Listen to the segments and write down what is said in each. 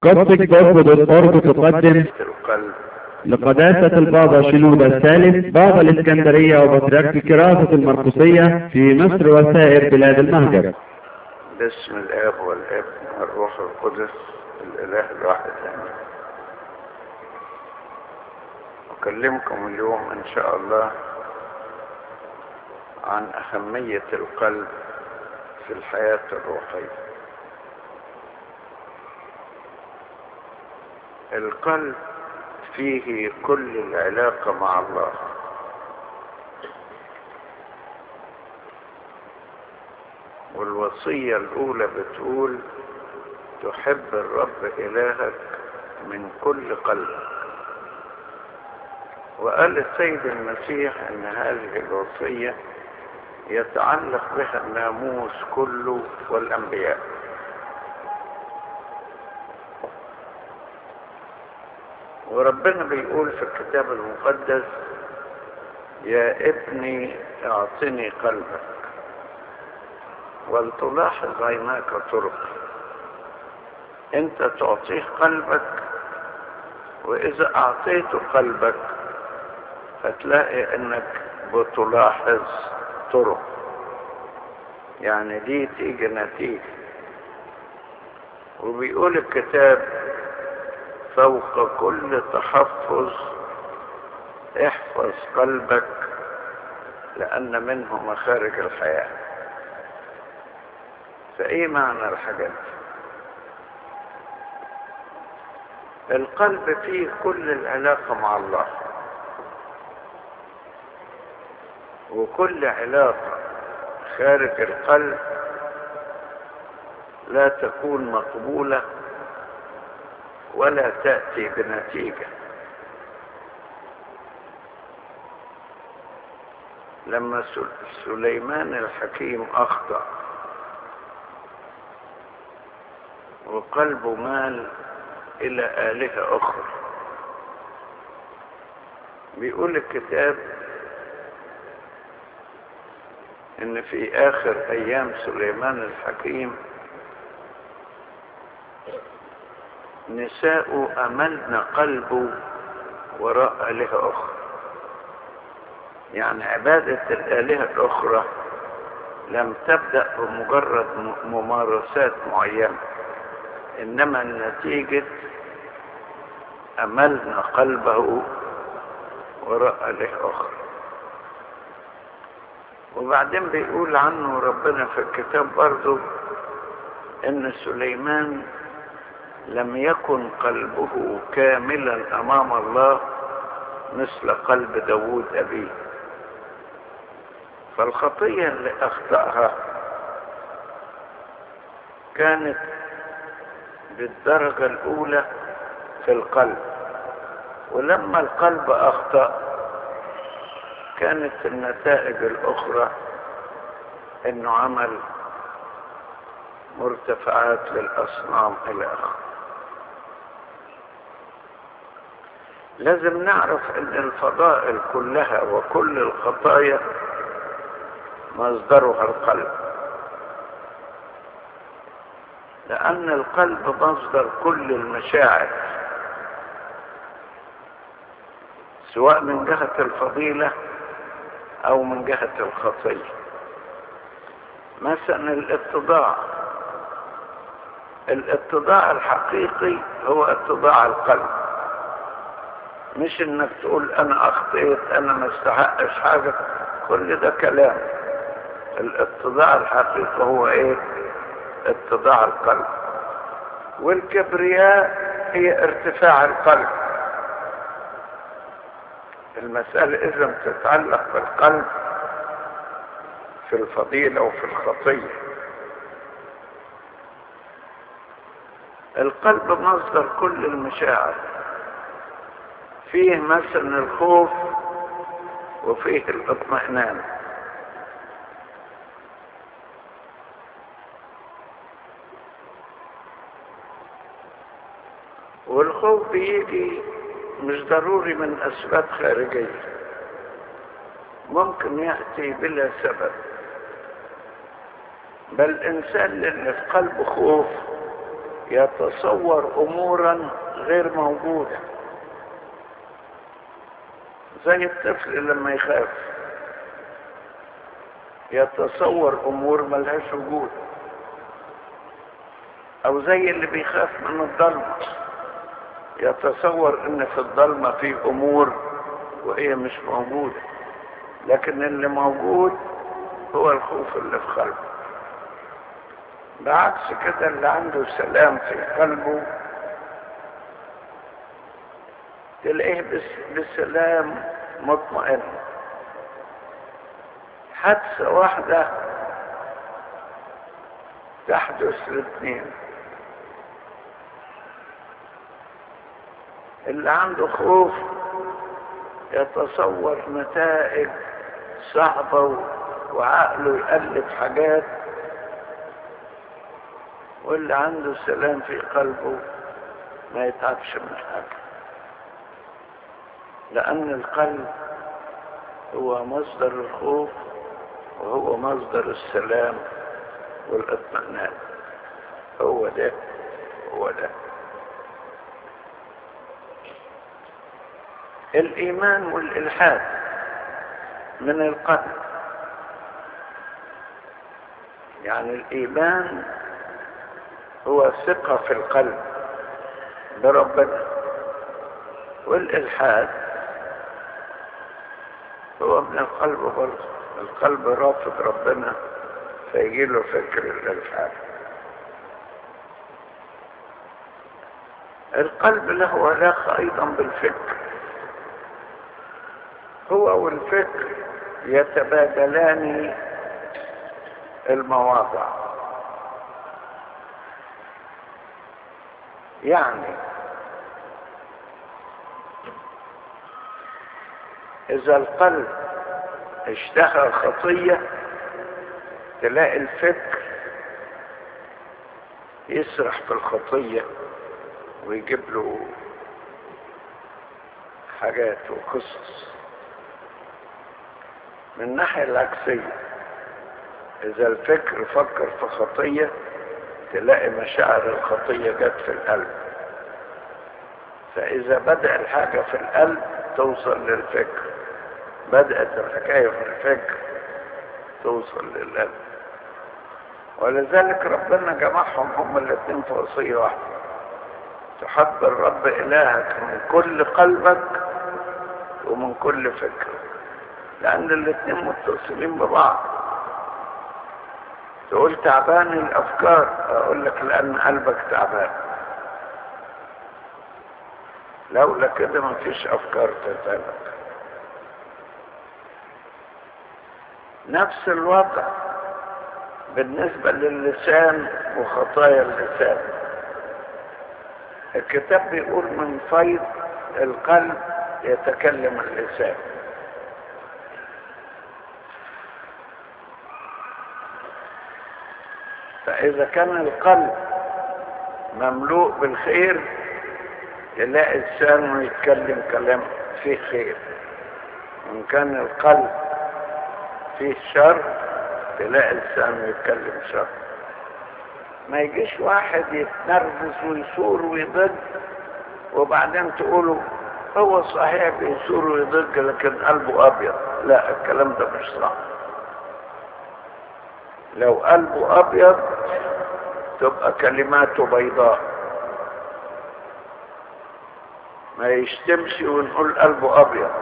قصة جوب دوت أورج تقدم القلب لقداسة البابا شنودة الثالث بابا الإسكندرية وبطريرك كراسة المرقسية في مصر وسائر بلاد المهجر باسم الاب والابن والروح القدس الاله الواحد امين اكلمكم اليوم ان شاء الله عن اهمية القلب في الحياة الروحية القلب فيه كل العلاقة مع الله والوصية الأولى بتقول تحب الرب إلهك من كل قلبك وقال السيد المسيح أن هذه الوصية يتعلق بها الناموس كله والأنبياء وربنا بيقول في الكتاب المقدس يا ابني اعطني قلبك ولتلاحظ عيناك طرق انت تعطيه قلبك واذا اعطيته قلبك هتلاقي انك بتلاحظ طرق يعني دي تيجي نتيجة وبيقول الكتاب فوق كل تحفظ احفظ قلبك لأن منه مخارج الحياة فايه معنى الحاجات القلب فيه كل العلاقة مع الله وكل علاقة خارج القلب لا تكون مقبولة ولا تأتي بنتيجة لما سليمان الحكيم أخطأ وقلبه مال إلى آلهة أخرى بيقول الكتاب إن في آخر أيام سليمان الحكيم نساء أملن قلبه وراء آلهة أخرى يعني عبادة الآلهة الأخرى لم تبدأ بمجرد ممارسات معينة إنما النتيجة أملن قلبه وراء آلهة أخرى وبعدين بيقول عنه ربنا في الكتاب برضه إن سليمان لم يكن قلبه كاملا امام الله مثل قلب داود ابيه فالخطيه اللي اخطاها كانت بالدرجه الاولى في القلب ولما القلب اخطا كانت النتائج الاخرى انه عمل مرتفعات للاصنام الى اخره لازم نعرف ان الفضائل كلها وكل الخطايا مصدرها القلب لان القلب مصدر كل المشاعر سواء من جهة الفضيلة او من جهة الخطية مثلا الاتضاع الاتضاع الحقيقي هو اتضاع القلب مش انك تقول انا اخطيت انا ما استحقش حاجة كل ده كلام الاتضاع الحقيقي هو ايه اتضاع القلب والكبرياء هي ارتفاع القلب المسألة اذا تتعلق بالقلب في الفضيلة وفي الخطية القلب مصدر كل المشاعر فيه مثلا الخوف وفيه الاطمئنان والخوف بيجي مش ضروري من اسباب خارجيه ممكن ياتي بلا سبب بل الانسان اللي في قلبه خوف يتصور امورا غير موجودة زي الطفل لما يخاف يتصور امور ملهاش وجود او زي اللي بيخاف من الضلمة يتصور ان في الضلمة في امور وهي مش موجودة لكن اللي موجود هو الخوف اللي في قلبه بعكس كده اللي عنده سلام في قلبه تلاقيه بس بسلام مطمئن حادثة واحدة تحدث لاثنين اللي عنده خوف يتصور نتائج صعبة وعقله يقلب حاجات واللي عنده سلام في قلبه ما يتعبش من حاجة لأن القلب هو مصدر الخوف وهو مصدر السلام والاطمئنان هو ده هو ده الإيمان والإلحاد من القلب يعني الإيمان هو ثقة في القلب بربنا والإلحاد هو من القلب برضه القلب رافض ربنا فيجي له فكر الإلحاد القلب له علاقة أيضا بالفكر هو والفكر يتبادلان المواضع يعني إذا القلب اشتهى خطية تلاقي الفكر يسرح في الخطية ويجيب له حاجات وقصص من الناحية العكسية إذا الفكر فكر في خطية تلاقي مشاعر الخطية جت في القلب فإذا بدأ الحاجة في القلب توصل للفكر بدأت الحكاية في الفكر توصل للقلب ولذلك ربنا جمعهم هم الاثنين في وصية واحدة تحب الرب إلهك من كل قلبك ومن كل فكر لأن الاثنين متصلين ببعض تقول تعبان الأفكار أقول لك لأن قلبك تعبان لولا كده ما فيش أفكار تتعبك نفس الوضع بالنسبة للسان وخطايا اللسان الكتاب بيقول من فيض القلب يتكلم اللسان فإذا كان القلب مملوء بالخير يلاقي لسانه يتكلم كلام فيه خير وإن كان القلب فيه شر تلاقي لسانه يتكلم شر ما يجيش واحد يتنرفز ويثور ويضج وبعدين تقولوا هو صحيح بيثور ويضج لكن قلبه ابيض لا الكلام ده مش صح لو قلبه ابيض تبقى كلماته بيضاء ما يشتمش ونقول قلبه ابيض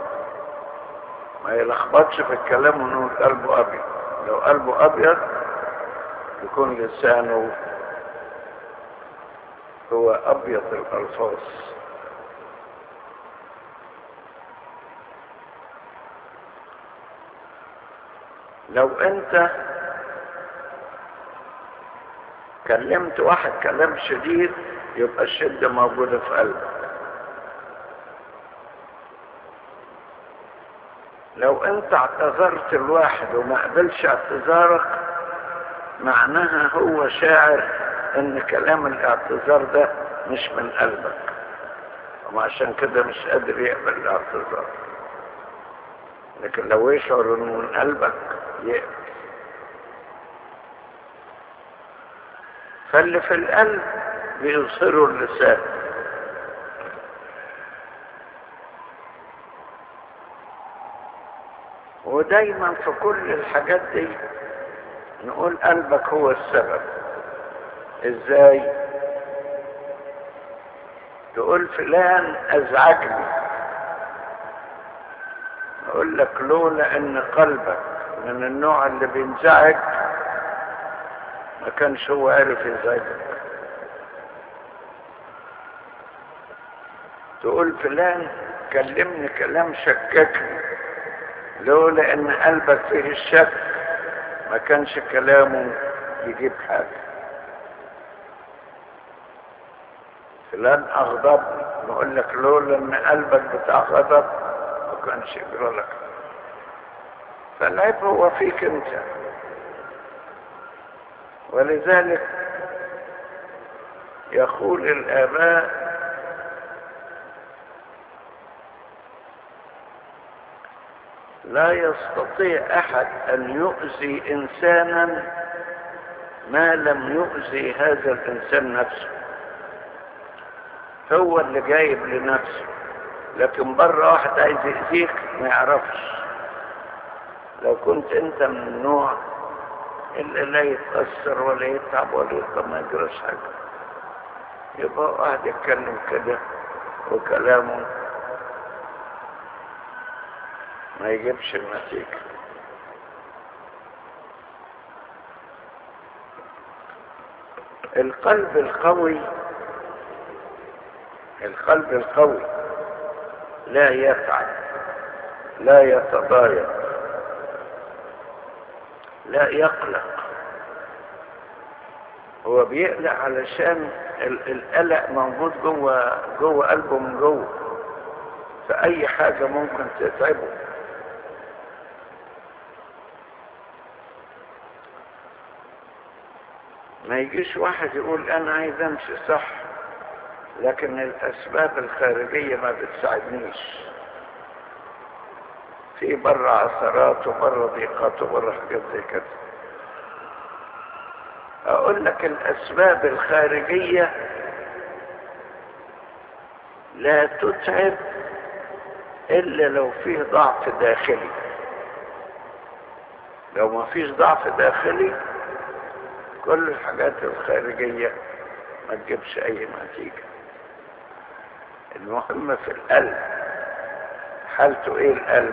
ما يلخبطش في الكلام ونقول قلبه ابيض لو قلبه ابيض يكون لسانه هو ابيض الالفاظ لو انت كلمت واحد كلام شديد يبقى الشدة موجودة في قلبك لو انت اعتذرت الواحد وما قبلش اعتذارك معناها هو شاعر ان كلام الاعتذار ده مش من قلبك وعشان كده مش قادر يقبل الاعتذار لكن لو يشعر انه من قلبك يقبل فاللي في القلب بيظهروا اللسان ودايما في كل الحاجات دي نقول قلبك هو السبب ازاي تقول فلان ازعجني اقول لك لولا ان قلبك من النوع اللي بينزعج ما كانش هو عارف يزعجك تقول فلان كلمني كلام شككني لولا ان قلبك فيه الشك ما كانش كلامه يجيب حاجة فلان اغضبني نقول لك لولا ان قلبك بتاع غضب ما كانش يجرى لك فالعيب هو فيك انت ولذلك يقول الاباء لا يستطيع احد ان يؤذي انسانا ما لم يؤذي هذا الانسان نفسه هو اللي جايب لنفسه لكن بره واحد عايز يأذيك ما يعرفش لو كنت انت من النوع اللي لا يتأثر ولا يتعب ولا يطلب ما يجراش حاجة يبقى واحد يتكلم كده وكلامه ما يجيبش النتيجة القلب القوي القلب القوي لا يتعب لا يتضايق لا يقلق هو بيقلق علشان القلق موجود جوه جوه قلبه من جوه فأي حاجة ممكن تتعبه ما يجيش واحد يقول انا عايز امشي صح لكن الاسباب الخارجيه ما بتساعدنيش في بره عثرات وبره ضيقات وبره حاجات زي كده اقول لك الاسباب الخارجيه لا تتعب الا لو فيه ضعف داخلي لو ما فيش ضعف داخلي كل الحاجات الخارجية ما تجيبش اي نتيجة المهم في القلب حالته ايه القلب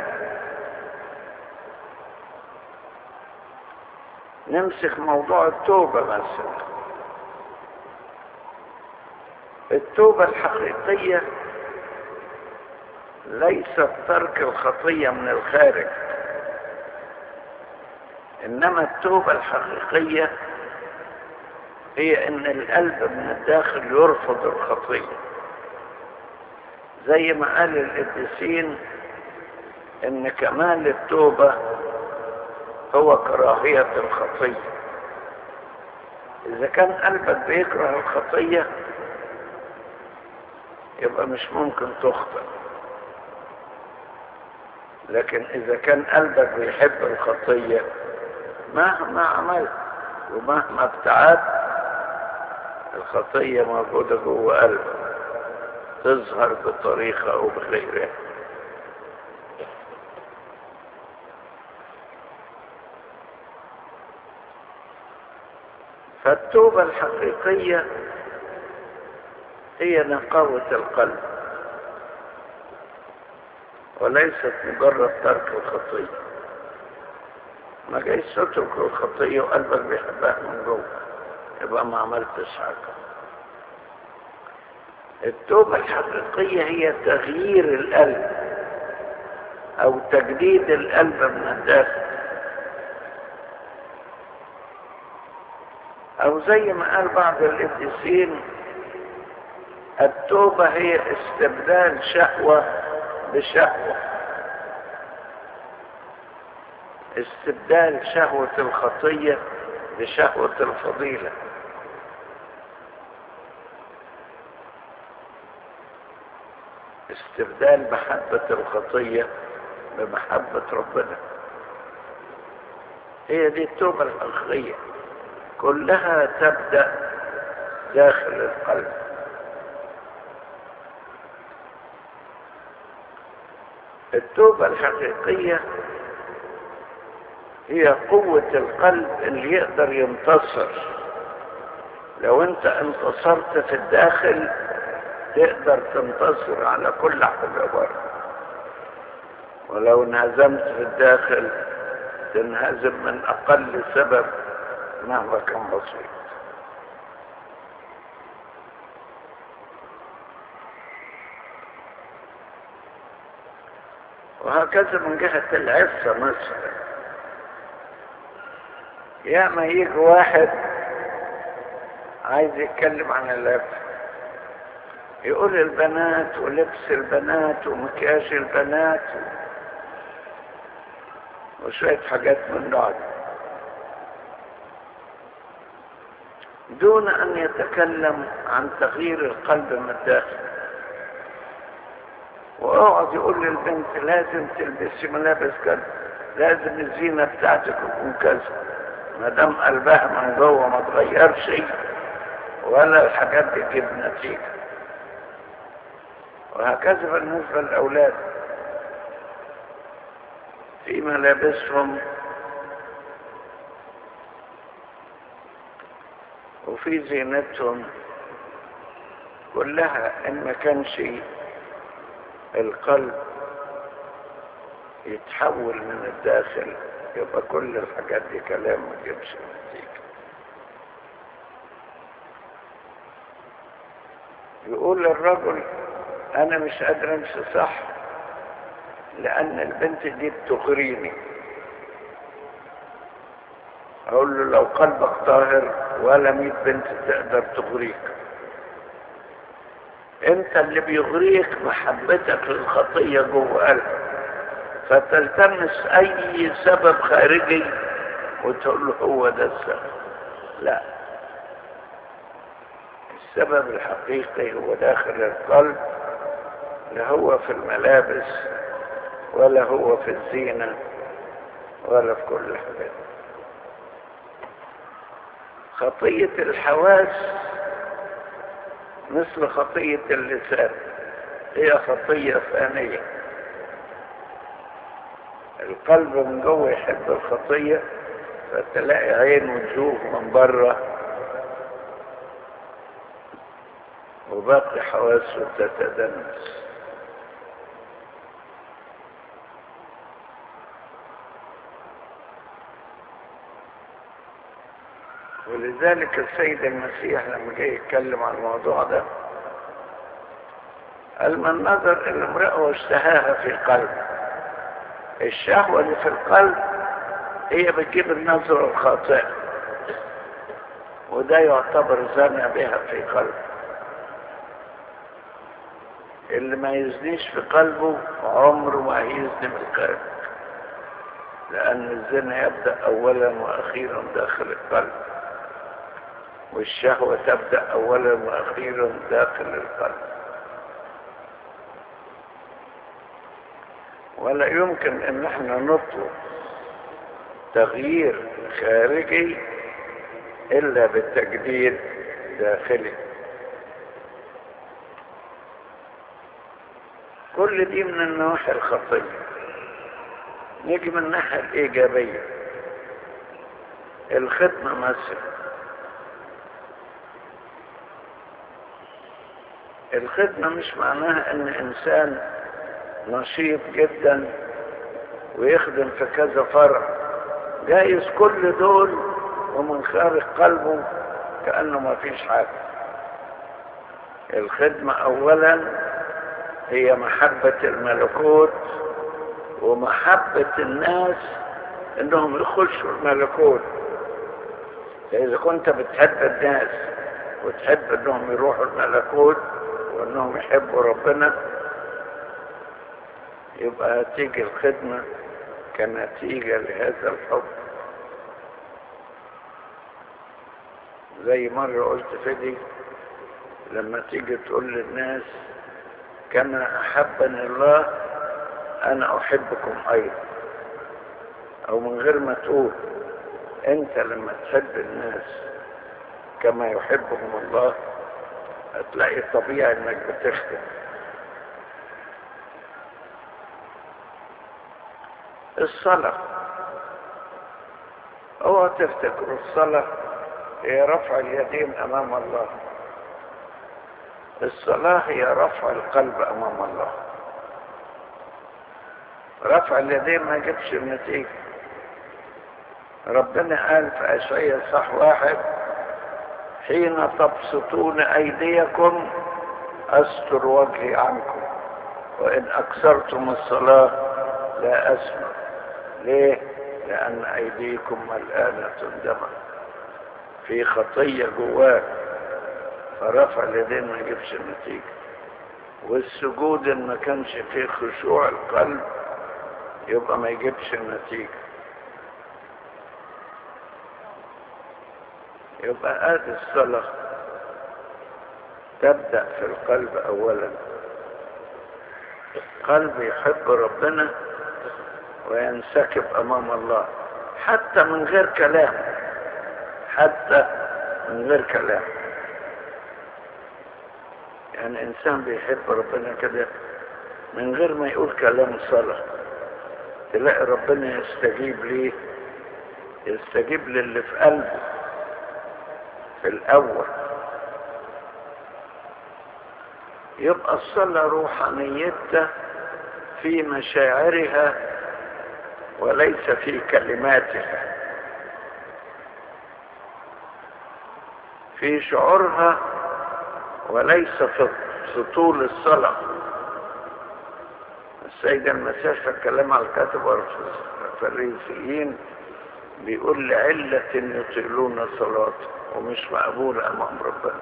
نمسك موضوع التوبة مثلا التوبة الحقيقية ليست ترك الخطية من الخارج انما التوبة الحقيقية هي ان القلب من الداخل يرفض الخطية زي ما قال القديسين ان كمال التوبة هو كراهية الخطية اذا كان قلبك بيكره الخطية يبقى مش ممكن تخطئ لكن اذا كان قلبك بيحب الخطية مهما عملت ومهما ابتعدت الخطية موجودة جوه قلبك تظهر بطريقة أو بغيرها فالتوبة الحقيقية هي نقاوة القلب وليست مجرد ترك الخطية ما جايش تترك الخطية وقلبك بيحبها من جوه يبقى ما عملتش حاجة التوبة الحقيقية هي تغيير القلب او تجديد القلب من الداخل او زي ما قال بعض القديسين التوبة هي استبدال شهوة بشهوة استبدال شهوة الخطية بشهوة الفضيلة استبدال محبة الخطية بمحبة ربنا هي دي التوبة الحقيقية كلها تبدأ داخل القلب التوبة الحقيقية هي قوة القلب اللي يقدر ينتصر لو انت انتصرت في الداخل تقدر تنتصر على كل حاجة بره ولو انهزمت في الداخل تنهزم من اقل سبب مهما كان بسيط وهكذا من جهة العفة مثلا يا ما يجي واحد عايز يتكلم عن العفة يقول البنات ولبس البنات ومكياج البنات وشوية حاجات من نوع دون أن يتكلم عن تغيير القلب من الداخل واقعد يقول للبنت لازم تلبسي ملابس كذا لازم الزينة بتاعتك تكون كذا ما دام قلبها من جوه ما تغيرش ولا الحاجات دي تجيب نتيجة وهكذا بالنسبة للأولاد في ملابسهم وفي زينتهم كلها ان ما كانش القلب يتحول من الداخل يبقى كل الحاجات دي كلام ما جابش نتيجة يقول للرجل انا مش قادر امشي صح لان البنت دي بتغريني اقول له لو قلبك طاهر ولا ميت بنت تقدر تغريك انت اللي بيغريك محبتك للخطية جوه قلبك فتلتمس اي سبب خارجي وتقول له هو ده السبب لا السبب الحقيقي هو داخل القلب لا هو في الملابس ولا هو في الزينة ولا في كل حاجة خطية الحواس مثل خطية اللسان هي خطية ثانية القلب من جوه يحب الخطية فتلاقي عينه تشوف من بره وباقي حواسه تتدنس ولذلك السيد المسيح لما جاي يتكلم عن الموضوع ده قال من نظر الى امرأة واشتهاها في قلبه الشهوة اللي في القلب هي بتجيب النظرة الخاطئة وده يعتبر زنا بها في قلبه اللي ما يزنيش في قلبه عمره ما هيزني من القلب لأن الزنا يبدأ أولا وأخيرا داخل القلب والشهوة تبدأ أولا وأخيرا داخل القلب ولا يمكن ان احنا نطلب تغيير خارجي الا بالتجديد داخلي كل دي من النواحي الخطية نيجي من الناحية الإيجابية الخدمة مثلا الخدمة مش معناها ان انسان نشيط جدا ويخدم في كذا فرع جايز كل دول ومن خارج قلبه كأنه ما فيش حاجة الخدمة اولا هي محبة الملكوت ومحبة الناس انهم يخشوا الملكوت اذا كنت بتحب الناس وتحب انهم يروحوا الملكوت وانهم يحبوا ربنا يبقى تيجي الخدمة كنتيجة لهذا الحب زي مرة قلت فدي لما تيجي تقول للناس كما أحبني الله أنا أحبكم أيضا أو من غير ما تقول أنت لما تحب الناس كما يحبهم الله هتلاقي طبيعي انك بتخدم الصلاة اوعى تفتكروا الصلاة هي رفع اليدين امام الله الصلاة هي رفع القلب امام الله رفع اليدين ما يجيبش النتيجة ربنا قال في اشعياء صح واحد حين تبسطون ايديكم استر وجهي عنكم وان اكثرتم الصلاة لا اسمع ليه لان ايديكم ملآنة دما في خطية جواك فرفع اليدين ما يجيبش النتيجة والسجود ان ما كانش فيه خشوع القلب يبقى ما يجيبش النتيجة يبقى ادي الصلاة تبدأ في القلب اولا القلب يحب ربنا وينسكب امام الله حتى من غير كلام حتى من غير كلام يعني انسان بيحب ربنا كده من غير ما يقول كلام صلاة تلاقي ربنا يستجيب ليه يستجيب للي في قلبه في الاول يبقى الصلاة روحانيتها في مشاعرها وليس في كلماتها في شعورها وليس في سطول الصلاة السيد المسيح في الكلام على الكاتب والفريسيين بيقول لعلة يطيلون الصلاة ومش مقبول أمام ربنا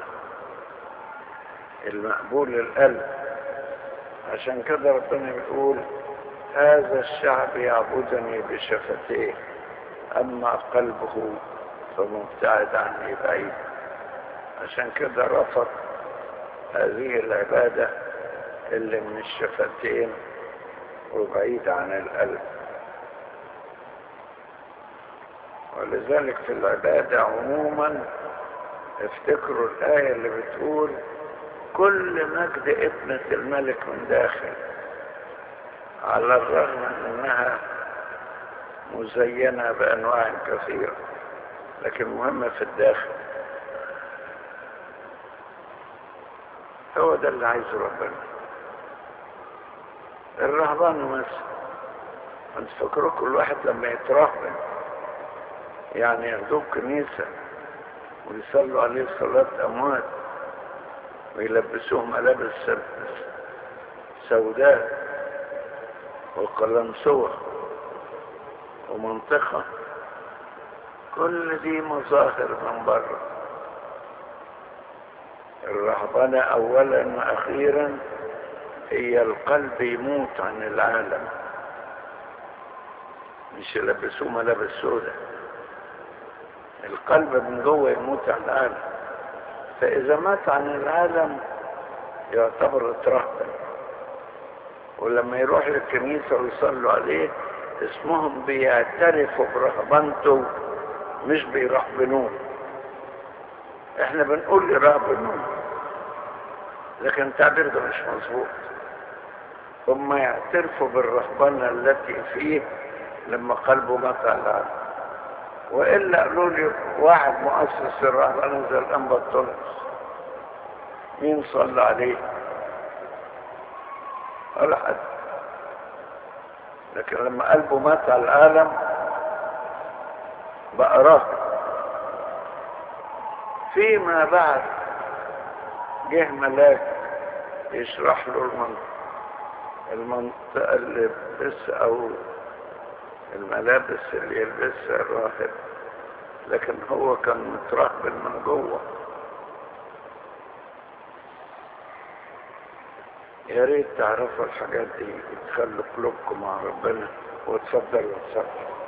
المقبول القلب عشان كده ربنا بيقول هذا الشعب يعبدني بشفتيه أما قلبه فمبتعد عني بعيد عشان كده رفض هذه العبادة اللي من الشفتين وبعيد عن القلب ولذلك في العبادة عموما افتكروا الآية اللي بتقول كل مجد ابنة الملك من داخل على الرغم من انها مزينة بانواع كثيرة لكن مهمة في الداخل هو ده اللي عايزه ربنا الرهبان مثلا انت فكروا كل واحد لما يترهبن يعني ياخدوه كنيسة ويصلوا عليه صلاة أموات ويلبسوه ملابس سوداء وقلنسوة ومنطقة كل دي مظاهر من بره الرهبنة أولا وأخيرا هي القلب يموت عن العالم مش يلبسوه ملابس سوداء القلب من جوه يموت عن العالم فإذا مات عن العالم يعتبر اترهبن ولما يروح للكنيسة ويصلوا عليه اسمهم بيعترفوا برهبنته مش بيرهبنوه احنا بنقول يرهبنوه لكن التعبير ده مش مظبوط هم يعترفوا بالرهبنة التي فيه لما قلبه مات على العالم وإلا قالوا لي واحد مؤسس الرهبنة زي الأنبا التونس مين صلى عليه ولا حد لكن لما قلبه مات على العالم بقى راهب فيما بعد جه ملاك يشرح له المنطقة المنطقة اللي بس او الملابس اللي يلبسها الراهب لكن هو كان مترهبن من جوه يا ريت تعرفوا الحاجات دي تخلوا قلوبكم مع ربنا وتفضلوا تصلوا